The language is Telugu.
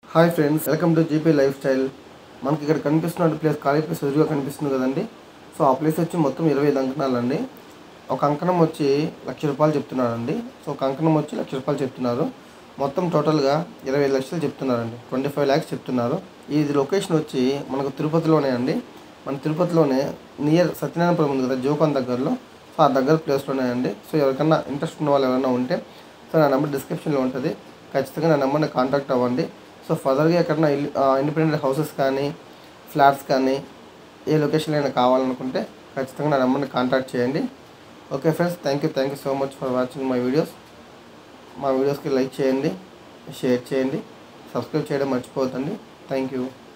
hi friends welcome to GP lifestyle మనకి ఇక్కడ కనిపిస్తున్న ప్లేస్ ఖాళీ ప్లేస్ ఎదురుగా కనిపిస్తుంది కదండి సో ఆ ప్లేస్ వచ్చి మొత్తం ఇరవై ఐదు అంకణాలండి ఒక అంకణం వచ్చి లక్ష రూపాయలు చెప్తున్నారండి సో ఒక అంకణం వచ్చి లక్ష రూపాయలు చెప్తున్నారు మొత్తం టోటల్గా ఇరవై ఐదు లక్షలు చెప్తున్నారండి ట్వంటీ ఫైవ్ ల్యాక్స్ చెప్తున్నారు ఇది లొకేషన్ వచ్చి మనకు తిరుపతిలోనే అండి మన తిరుపతిలోనే నియర్ సత్యనారాయణపురం ఉంది కదా జోకాన్ దగ్గరలో సో ఆ దగ్గర ప్లేస్లోనే అండి సో ఎవరికన్నా ఇంట్రెస్ట్ ఉన్న వాళ్ళు ఎవరైనా ఉంటే సో నా నెంబర్ డిస్క్రిప్షన్లో ఉంటుంది ఖచ్చితంగా నా నెంబర్ని కాంటాక్ట్ అవ్వండి సో ఫర్దర్గా ఎక్కడన్నా ఇల్లు ఇండిపెండెంట్ హౌసెస్ కానీ ఫ్లాట్స్ కానీ ఏ లొకేషన్లో అయినా కావాలనుకుంటే ఖచ్చితంగా నా నెంబర్ని కాంటాక్ట్ చేయండి okay friends thank you thank you so much for watching my videos మా వీడియోస్కి లైక్ చేయండి షేర్ చేయండి సబ్స్క్రైబ్ చేయడం మర్చిపోవద్దండి థ్యాంక్ యూ